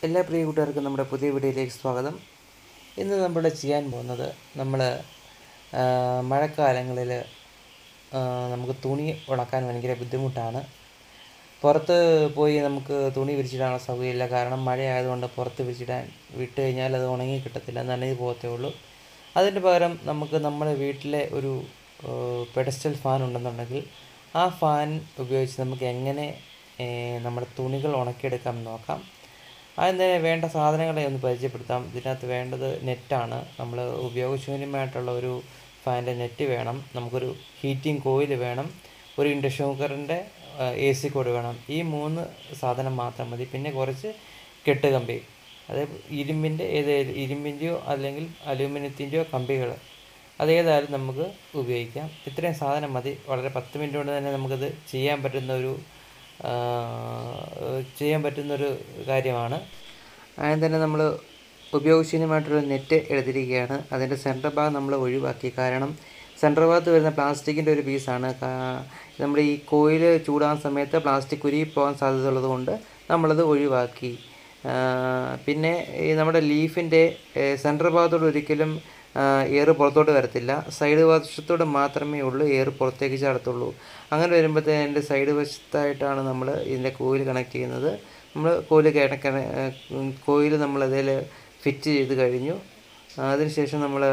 എല്ലാ പ്രിയ കൂട്ടുകാർക്കും നമ്മുടെ പുതിയ വീഡിയോയിലേക്ക് സ്വാഗതം ഇന്ന് നമ്മൾ ചെയ്യാൻ പോകുന്നത് നമ്മൾ മഴക്കാലങ്ങളിൽ നമുക്ക് തുണി ഉണക്കാൻ ഭയങ്കര ബുദ്ധിമുട്ടാണ് പുറത്ത് പോയി നമുക്ക് തുണി വിരിച്ചിടാനുള്ള സൗകര്യമില്ല കാരണം മഴയായതുകൊണ്ട് പുറത്ത് വിരിച്ചിടാൻ വിട്ട് കഴിഞ്ഞാൽ അത് ഉണങ്ങി കിട്ടത്തില്ല നനഞ്ഞു പോകത്തേ ഉള്ളൂ അതിന് പകരം നമുക്ക് നമ്മുടെ വീട്ടിലെ ഒരു പെഡസ്റ്റൽ ഫാൻ ഉണ്ടെന്നുണ്ടെങ്കിൽ ആ ഫാൻ ഉപയോഗിച്ച് നമുക്ക് എങ്ങനെ ഏഹ്, നമ്മുടെ തുണികൾ ഉണക്കിയെടുക്കാം എന്ന് നോക്കാം ആദ്യം തന്നെ വേണ്ട സാധനങ്ങളെ ഒന്ന് പരിചയപ്പെടുത്താം ഇതിനകത്ത് വേണ്ടത് നെറ്റാണ് നമ്മൾ ഉപയോഗശൂന്യമായിട്ടുള്ള ഒരു ഫാനിൻ്റെ നെറ്റ് വേണം നമുക്കൊരു ഹീറ്റിംഗ് കോയിൽ വേണം ഒരു ഇൻഡക്ഷൻ കുക്കറിൻ്റെ എ സി കോഡ് വേണം ഈ മൂന്ന് സാധനം മാത്രം മതി പിന്നെ കുറച്ച് കെട്ടുകമ്പി അത് ഇരുമ്പിൻ്റെ ഏത് ഇരുമ്പിൻ്റെയോ അല്ലെങ്കിൽ അലൂമിനിയത്തിൻ്റെയോ കമ്പികൾ അതേതായാലും നമുക്ക് ഉപയോഗിക്കാം ഇത്രയും സാധനം മതി വളരെ പത്ത് മിനിറ്റ് കൊണ്ട് തന്നെ നമുക്കത് ചെയ്യാൻ പറ്റുന്ന ഒരു ആ, ചെയ്യാൻ പറ്റുന്നൊരു കാര്യമാണ് ആദ്യം തന്നെ നമ്മൾ ഉപയോഗശൂന്യമായിട്ടുള്ള നെറ്റ് എടുത്തിരിക്കുകയാണ് അതിൻ്റെ സെൻറ്റർ ഭാഗം നമ്മൾ ഒഴിവാക്കി കാരണം സെൻറ്റർ ഭാഗത്ത് വരുന്ന പ്ലാസ്റ്റിക്കിൻ്റെ ഒരു പീസാണ് നമ്മൾ ഈ കോയിൽ ചൂടാകുന്ന സമയത്ത് പ്ലാസ്റ്റിക് ഉരുകി പോകാൻ സാധ്യതയുള്ളത് കൊണ്ട് നമ്മളത് ഒഴിവാക്കി ആ, പിന്നെ ഈ നമ്മുടെ ലീഫിൻ്റെ സെൻറ്റർ ഭാഗത്തോട് ഒരിക്കലും എയർ പുറത്തോട്ട് വരത്തില്ല സൈഡ് വശത്തോട് മാത്രമേ ഉള്ളൂ എയർ പുറത്തേക്ക് ചാടത്തുള്ളൂ അങ്ങനെ വരുമ്പോഴത്തേന് എൻ്റെ സൈഡ് വശത്തായിട്ടാണ് നമ്മൾ ഇതിൻ്റെ കോയിൽ കണക്ട് ചെയ്യുന്നത് നമ്മൾ കോയിൽ കിടക്കണ കോയിൽ നമ്മൾ അതിൽ ഫിറ്റ് ചെയ്ത് കഴിഞ്ഞു അതിനുശേഷം നമ്മൾ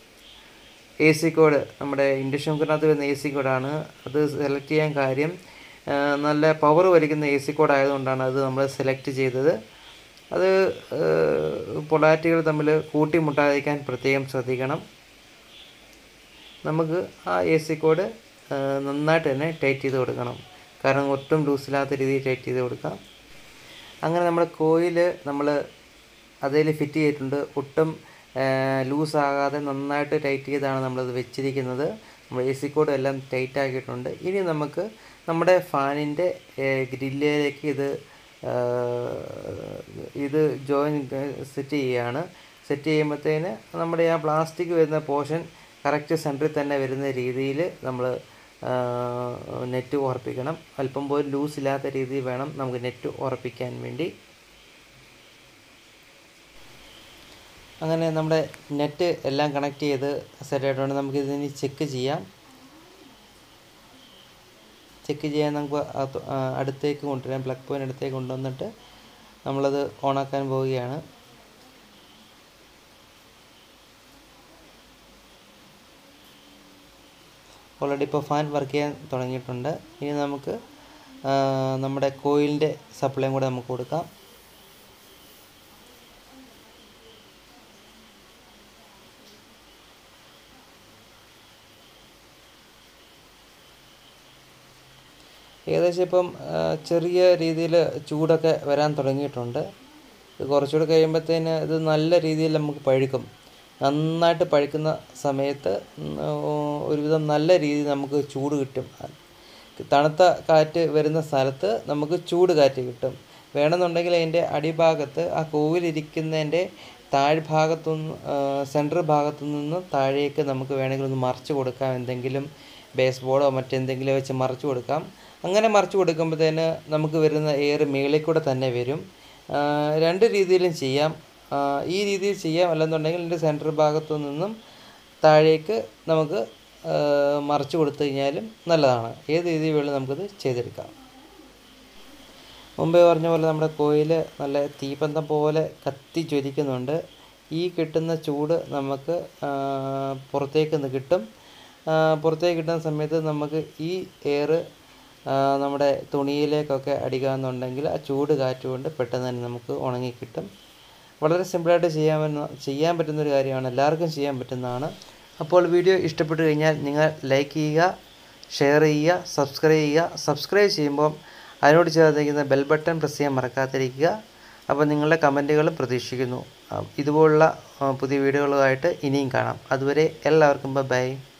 എ സി കോഡ് നമ്മുടെ ഇൻഡക്ഷൻ കുക്കറിനകത്ത് വരുന്ന എ സി കോഡാണ് അത് സെലക്ട് ചെയ്യാൻ കാര്യം ആ, നല്ല പവർ വലിക്കുന്ന എ സി കോഡ് ആയതുകൊണ്ടാണ് അത് നമ്മൾ സെലക്ട് ചെയ്തത് അത് പൊളാരിറ്റികൾ തമ്മിൽ കൂട്ടിമുട്ടാതിരിക്കാൻ പ്രത്യേകം ശ്രദ്ധിക്കണം നമുക്ക് ആ എ സി കോഡ് നന്നായിട്ട് തന്നെ ടൈറ്റ് ചെയ്ത് കൊടുക്കണം കാരണം ഒട്ടും ലൂസില്ലാത്ത രീതിയിൽ ടൈറ്റ് ചെയ്ത് കൊടുക്കാം അങ്ങനെ നമ്മുടെ കോയിൽ നമ്മൾ അതിൽ ഫിറ്റ് ചെയ്തിട്ടുണ്ട് ഒട്ടും ലൂസ് ആകാതെ നന്നായിട്ട് ടൈറ്റ് ചെയ്താണ് നമ്മളത് വെച്ചിരിക്കുന്നത് നമ്മൾ എ സി കോഡ് എല്ലാം ടൈറ്റ് ആക്കിയിട്ടുണ്ട് ഇനി നമുക്ക് നമ്മുടെ ഫാനിൻ്റെ ഗ്രില്ലിലേക്ക് ഇത് ആ, ഇത് ജോയിൻ സെറ്റ് ചെയ്യുകയാണ് സെറ്റ് ചെയ്യുമ്പോഴത്തേന് നമ്മുടെ ആ പ്ലാസ്റ്റിക് വരുന്ന പോർഷൻ കറക്റ്റ് സെൻറ്ററിൽ തന്നെ വരുന്ന രീതിയിൽ നമ്മൾ നെറ്റ് ഉറപ്പിക്കണം അല്പം പോലും ലൂസ് ഇല്ലാത്ത രീതിയിൽ വേണം നമുക്ക് നെറ്റ് ഉറപ്പിക്കാൻ വേണ്ടി അങ്ങനെ നമ്മുടെ നെറ്റ് എല്ലാം കണക്ട് ചെയ്ത് സെറ്റ് ആയിട്ടുണ്ട് നമുക്ക് ഇതിനി ചെക്ക് ചെയ്യാം ചെക്ക് ചെയ്യാൻ നമുക്ക് അത് ആ അടുത്തേക്ക് കൊണ്ടുവരാം പ്ലഗ് പോയിൻ്റ് അടുത്തേക്ക് കൊണ്ടുവന്നിട്ട് നമ്മളത് ഓണാക്കാൻ പോവുകയാണ് ഓൾറെഡി ഇപ്പോൾ ഫാൻ വർക്ക് ചെയ്യാൻ തുടങ്ങിയിട്ടുണ്ട് ഇനി നമുക്ക് ആ, നമ്മുടെ കോയിലിൻ്റെ സപ്ലൈയും കൂടെ നമുക്ക് കൊടുക്കാം ഏകദേശം ഇപ്പം ആ, ചെറിയ രീതിയിൽ ചൂടൊക്കെ വരാൻ തുടങ്ങിയിട്ടുണ്ട് ഇത് കുറച്ചുകൂടെ കഴിയുമ്പോഴത്തേന് ഇത് നല്ല രീതിയിൽ നമുക്ക് പഴുക്കും നന്നായിട്ട് പഴുക്കുന്ന സമയത്ത് ഉം, ഓ, ഒരുവിധം നല്ല രീതിയിൽ നമുക്ക് ചൂട് കിട്ടും തണുത്ത കാറ്റ് വരുന്ന സ്ഥലത്ത് നമുക്ക് ചൂട് കാറ്റ് കിട്ടും വേണമെന്നുണ്ടെങ്കിൽ അതിൻ്റെ അടിഭാഗത്ത് ആ കോവിലിരിക്കുന്നതിൻ്റെ താഴ്ഭാഗത്തു നിന്ന് സെൻട്രൽ ഭാഗത്തു നിന്ന് താഴേക്ക് നമുക്ക് വേണമെങ്കിൽ ഒന്ന് മറിച്ച് കൊടുക്കാം എന്തെങ്കിലും ബേസ് ബോർഡോ മറ്റെന്തെങ്കിലും വെച്ച് മറിച്ച് കൊടുക്കാം അങ്ങനെ മറിച്ച് കൊടുക്കുമ്പോഴത്തേന് നമുക്ക് വരുന്ന എയർ മേളിൽ കൂടെ തന്നെ വരും ആ, രണ്ട് രീതിയിലും ചെയ്യാം ആ, ഈ രീതിയിൽ ചെയ്യാം അല്ലെന്നുണ്ടെങ്കിൽ ഇതിൻ്റെ സെൻട്രൽ ഭാഗത്തു നിന്നും താഴേക്ക് നമുക്ക് ആ, മറിച്ച് കൊടുത്തു കഴിഞ്ഞാലും നല്ലതാണ് ഏത് രീതിയിൽ വേണമെങ്കിലും നമുക്കത് ചെയ്തെടുക്കാം മുമ്പേ പറഞ്ഞ പോലെ നമ്മുടെ കോയിൽ നല്ല തീപ്പന്തം പോലെ കത്തി ജ്വലിക്കുന്നുണ്ട് ഈ കിട്ടുന്ന ചൂട് നമുക്ക് ആ, പുറത്തേക്ക് നിന്ന് കിട്ടും ആ, പുറത്തേക്ക് കിട്ടുന്ന സമയത്ത് നമുക്ക് ഈ എയർ നമ്മുടെ തുണിയിലേക്കൊക്കെ അടിക്കാമെന്നുണ്ടെങ്കിൽ ആ ചൂട് കാറ്റ് കൊണ്ട് പെട്ടെന്ന് തന്നെ നമുക്ക് ഉണങ്ങി കിട്ടും വളരെ സിമ്പിളായിട്ട് ചെയ്യാൻ പറ്റുന്ന ചെയ്യാൻ പറ്റുന്ന ഒരു കാര്യമാണ് എല്ലാവർക്കും ചെയ്യാൻ പറ്റുന്നതാണ് അപ്പോൾ വീഡിയോ ഇഷ്ടപ്പെട്ടു കഴിഞ്ഞാൽ നിങ്ങൾ ലൈക്ക് ചെയ്യുക ഷെയർ ചെയ്യുക സബ്സ്ക്രൈബ് ചെയ്യുക സബ്സ്ക്രൈബ് ചെയ്യുമ്പോൾ അതിനോട് ചേർന്നിരിക്കുന്ന ബെൽ ബട്ടൺ പ്രസ് ചെയ്യാൻ മറക്കാതിരിക്കുക അപ്പോൾ നിങ്ങളുടെ കമൻറ്റുകളും പ്രതീക്ഷിക്കുന്നു ആ, ഇതുപോലുള്ള ആ, പുതിയ വീഡിയോകളുമായിട്ട് ഇനിയും കാണാം അതുവരെ എല്ലാവർക്കും ബൈ